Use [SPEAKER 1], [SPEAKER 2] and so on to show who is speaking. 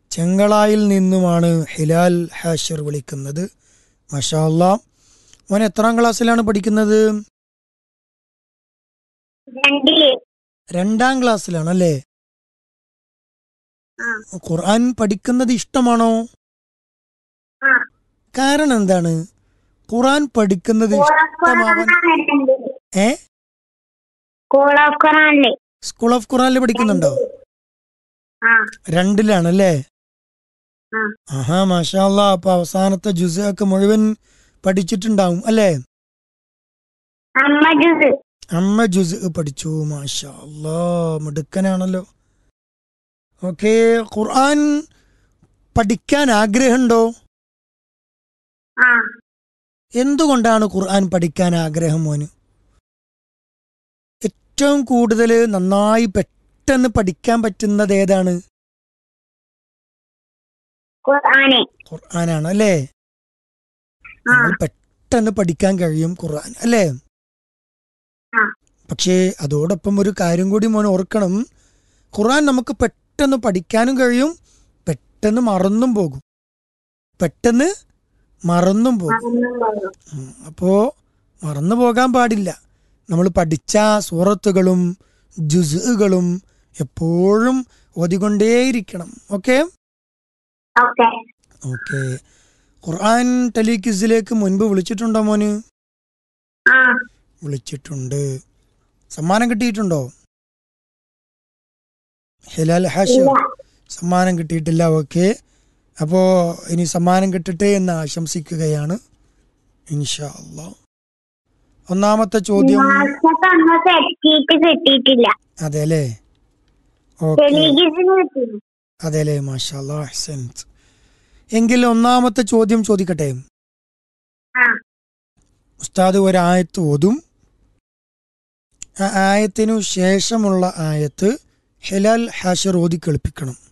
[SPEAKER 1] ചെങ്കളായിൽ നിന്നുമാണ് ഹിലാൽ ഹാഷിർ വിളിക്കുന്നത് മഷാ അല്ലാ മോൻ എത്രാം ക്ലാസ്സിലാണ് പഠിക്കുന്നത്
[SPEAKER 2] രണ്ടില്
[SPEAKER 1] രണ്ടാം ക്ലാസ്സിലാണ് അല്ലേ
[SPEAKER 2] ആ.
[SPEAKER 1] ഖുർആൻ പഠിക്കുന്നത് ഇഷ്ടമാണോ
[SPEAKER 2] ആ
[SPEAKER 1] കാരണം എന്താണ് ഖുർആൻ പഠിക്കുന്നത് ഇഷ്ടമാവാൻ ഏ
[SPEAKER 2] സ്കൂൾ ഓഫ് ഖുറാനില്
[SPEAKER 1] സ്കൂൾ ഓഫ് ഖുർആനിൽ പഠിക്കുന്നുണ്ടോ
[SPEAKER 2] ആ
[SPEAKER 1] രണ്ടിലാണല്ലേ
[SPEAKER 2] ആ.
[SPEAKER 1] ആഹാ മാഷാ അല്ലാ അപ്പൊ അവസാനത്തെ ജുസ് ഒക്കെ മുഴുവൻ പഠിച്ചിട്ടുണ്ടാവും അല്ലേ
[SPEAKER 2] അമ്മ ജുസ്
[SPEAKER 1] അമ്മ ജുസ് പഠിച്ചു മാഷാ അല്ലാ മിടുക്കനാണല്ലോ ഓക്കെ ഖുർആൻ പഠിക്കാൻ ആഗ്രഹമുണ്ടോ
[SPEAKER 2] ആ
[SPEAKER 1] എന്തുകൊണ്ടാണ് ഖുർആൻ പഠിക്കാൻ ആഗ്രഹം മോന് ഏറ്റവും കൂടുതൽ നന്നായി പെട്ടെന്ന് പഠിക്കാൻ പറ്റുന്നത് ഏതാണ്
[SPEAKER 2] ഖുർആന്
[SPEAKER 1] ഖുർആനാണ് അല്ലേ
[SPEAKER 2] ആ
[SPEAKER 1] നമ്മൾ പെട്ടെന്ന് പഠിക്കാൻ കഴിയും ഖുർആൻ അല്ലേ
[SPEAKER 2] ആ.
[SPEAKER 1] പക്ഷേ അതോടൊപ്പം ഒരു കാര്യം കൂടി മോൻ ഓർക്കണം ഖുർആൻ നമുക്ക് പെട്ടെന്ന് പഠിക്കാനും കഴിയും പെട്ടെന്ന് മറന്നും പോകും പെട്ടെന്ന് മറന്നും പോകും ഉം. അപ്പോ മറന്നു പോകാൻ പാടില്ല നമ്മൾ പഠിച്ച സൂറത്തുകളും ജുസുകളും എപ്പോഴും ഓതിക്കൊണ്ടേയിരിക്കണം ഓക്കെ
[SPEAKER 2] ഓക്കെ
[SPEAKER 1] ഓക്കെ ഖുർആൻ ടെലിക്വിസിലേക്ക് മുൻപ് വിളിച്ചിട്ടുണ്ടോ മോന്
[SPEAKER 2] ആ
[SPEAKER 1] വിളിച്ചിട്ടുണ്ട് സമ്മാനം കിട്ടിയിട്ടുണ്ടോ ഹിലാൽ ഹാഷിർ
[SPEAKER 2] ഇല്ല
[SPEAKER 1] സമ്മാനം കിട്ടിയിട്ടില്ല ഓക്കെ അപ്പോൾ ഇനി സമ്മാനം കിട്ടട്ടെ എന്ന് ആശംസിക്കുകയാണ് ഇൻഷാ അല്ലാ ഒന്നാമത്തെ ചോദ്യം
[SPEAKER 2] മാസത്തെ അന്നത്തെ എത്തിയിട്ട് കിട്ടിയിട്ടില്ല
[SPEAKER 1] അതെ അല്ലേ ഓക്കെ
[SPEAKER 2] ടെലിഗിസിന് കിട്ടി
[SPEAKER 1] അതെ അല്ലേ മാഷാ അല്ലാ അഹ്സൻത് എങ്കിൽ ഒന്നാമത്തെ ചോദ്യം ചോദിക്കട്ടെ
[SPEAKER 2] ആ
[SPEAKER 1] ഉസ്താദ് ഒരായത്ത് ഓതും ആ ആയത്തിനു ശേഷമുള്ള ആയത്ത് ഹിലാൽ ഹാഷിർ ഓതി കേൾപ്പിക്കണം